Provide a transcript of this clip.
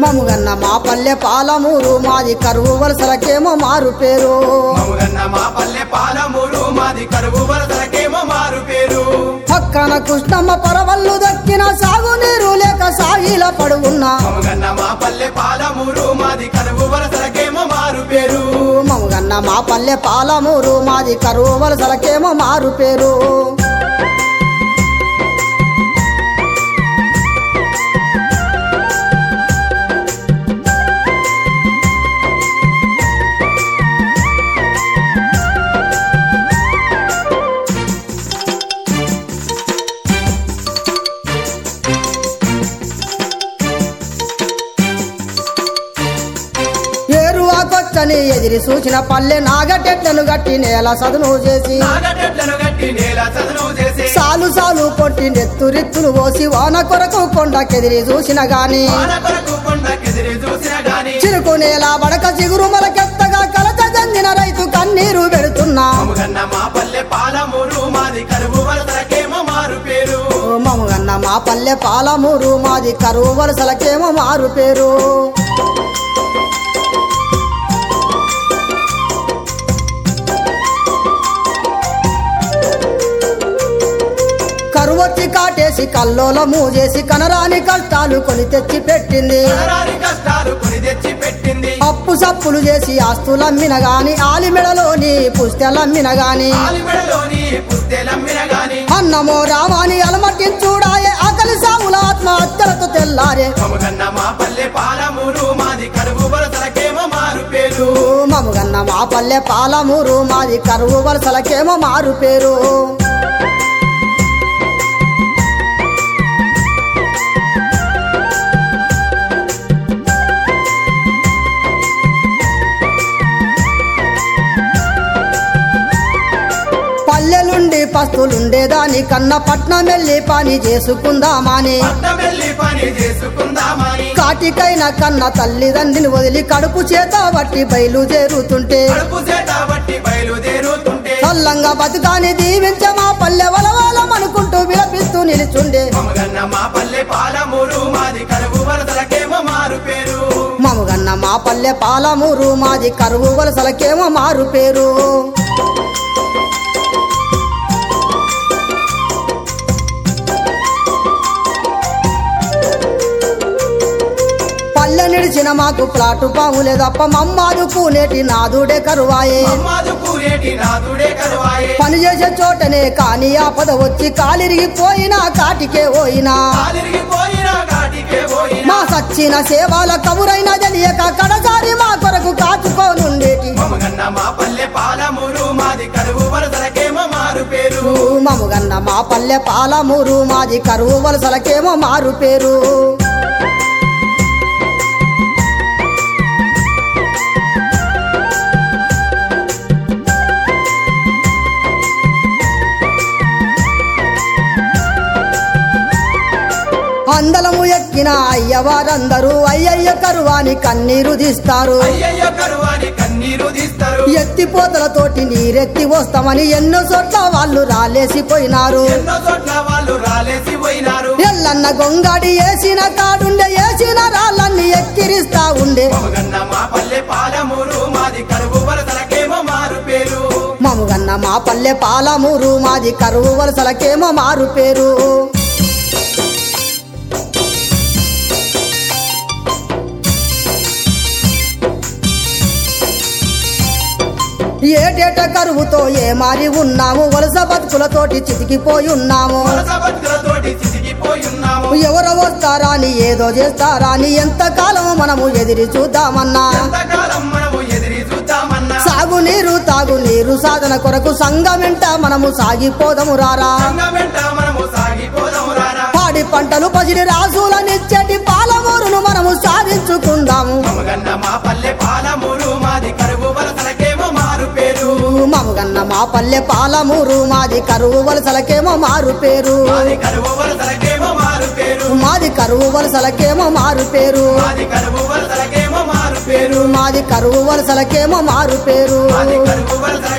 మముగన్న మా పల్లె పాలమూరు మాది కరువు వలసలకేమో మారు పేరు మముగన్న మా పల్లె పాలమూరు మాది కరువు వరదలకేమో మారు పేరు పక్కన కృష్ణమ్మ పరవళ్ళు దక్కిన సాగునీరు లేక సాగిల పడుగున్నా మముగన్న మా పల్లె పాలమూరు మాది కరువు వరదలకేమో మారు పేరు మముగన్న మా పల్లె పాలమూరు మాది కరువు వలసలకేమో మారు పేరు ఏరువాకొచ్చని ఎదిరి చూసిన పల్లె నాగటెట్లను గట్టి నేల సదును చేసి నాగటెట్లను గట్టి నేల చదును చేసి సాలు సాలు కొట్టి నెత్తురిత్తులు పోసి వాన కొరకు కొండకెదిరి చూసిన గాని వాన కొరకు కొండకెదిరి చూసిన గాని చిరుకు నేల బడక చిగురు మొలకెత్తగా కలత చెందిన రైతు కన్నీరు పెడుతున్నా మముగన్న మా పల్లె పాలమూరు మాది కరువు వరదలకేమో మారు పేరు ఓ మముగన్న మా పల్లె పాలమూరు మాది కరువు వలసలకేమో మారు పేరు కరువొచ్చి కాటేసి కల్లోల మూజేసి కనరాని కష్టాలు కొని తెచ్చి పెట్టింది కనరాని కష్టాలు కొని తెచ్చి పెట్టింది అప్పు సప్పులు చేసి ఆస్తులమ్మిన గాని ఆలిమెడలోని పుస్తెలమ్మిన గాని ఆలిమెడలోని పుస్తెలమ్మిన గాని అన్నమో రామాని అలమటించుడాయే ఆకలి సాగుల ఆత్మహత్యలతో తెల్లారే మముగన్న మా పల్లె పాలమూరు మాది కరువు వరదలకేమో మారు పేరు మముగన్న మా పల్లె పాలమూరు మాది కరువు వలసలకేమో మారు పేరు పల్లెలుండి పస్తులుండేదాని కన్న పట్నం వెళ్ళి పని చేసుకుందామని పట్టమెల్లి పని చేసుకుందామని కాటికైన కన్న తల్లిదండ్రిని వదిలి కడుపు చేత బట్టి బయలుదేరుతుంటే కడుపు చేత బట్టి బయలుదేరుతుంటే చల్లంగా బతుకాని దీవించ మా పల్లె వలవాలం అనుకుంటూ విలపిస్తూ నిలుచుండే మమగన్న మా పల్లె పాలమూరు మాది కరువు వరదలకేమో మారు పేరు మముగన్న మా పల్లె పాలమూరు మాది కరువు వలసలకేమో మారు పేరు పల్లె నిడిచిన మాకు ప్లాటు పాములే తప్ప మమ్మాదు కూనేటి నాదుడే కరువాయే అమ్మాదు కూరేటి నాదుడే కరువాయే పని చేసే చోటనే కాని ఆపద వచ్చి కాలిరిగిపోయినా కాటికే పోయినా కాలిరిగిపోయినా కాటికే మా పోయినా సచ్చిన సేవల కబురైన తెలియక కడసారి మా కొరకు కాచుకోనుండేటి మమగన్న మా పల్లె పాలమూరు మాది కరువు వరదలకేమో మారు పేరు మముగన్న మా పల్లె పాలమూరు మాది కరువు వలసలకేమో మారు పేరు అందలము ఎక్కిన అయ్యవారందరూ అయ్యయ్య కరువాని కన్నీరు తీస్తారు అయ్యయ్య కరువాని కన్నీరు తీస్తారు ఎత్తిపోతలతోటి నీరెత్తి వస్తామని ఎన్నో చోట్ల వాళ్ళు రాలేసిపోయినారు ఎన్నో చోట్ల వాళ్ళు రాలేసి పోయినారు ఎల్లన్న గొంగాడి వేసిన కాడుండే వేసిన రాళ్ళన్ని ఎక్కిరిస్తా ఉండే మమగన్న మా పల్లె పాలమూరు మాది కరువు వరదలకేమో మారు పేరు మముగన్న మా పల్లె పాలమూరు మాది కరువు వలసలకేమో మారు పేరు ఏటేట కరువుతో ఏ మారి ఉన్నాము వలస బతుకులతోటి చితికిపోయి ఉన్నాము వలస బతుకులతోటి చితికిపోయి ఉన్నాము ఎవరు వస్తారా అని ఏదో చేస్తారా అని ఎంతకాలం మనము ఎదిరి చూద్దామన్నా ఎంతకాలం మనము ఎదిరి చూద్దామన్నా సాగునీరు తాగునీరు సాధన కొరకు సంగమెంట మనము సాగిపోదము రారా సంగమెంట మనము సాగిపోదాము రారా పాడి పంటలు పసిడి రాసులనిచ్చటి పాలమూరును మనము సాధించుకుందాము మమగన్న మా పల్లె పాలమూరు మాది కరువు వలసలకేమో మారు పేరు మమగన్న మా పల్లె పాలమూరు మాది కరువు వలసలకేమో మారు పేరు మాది కరువు వలసలకేమో మారు పేరు మాది కరువు వలసలకేమో మారు పేరు మాది కరువు వలసలకేమో మారు పేరు మాది కరువు వలసలకేమో మారు పేరు మాది కరువు వలసల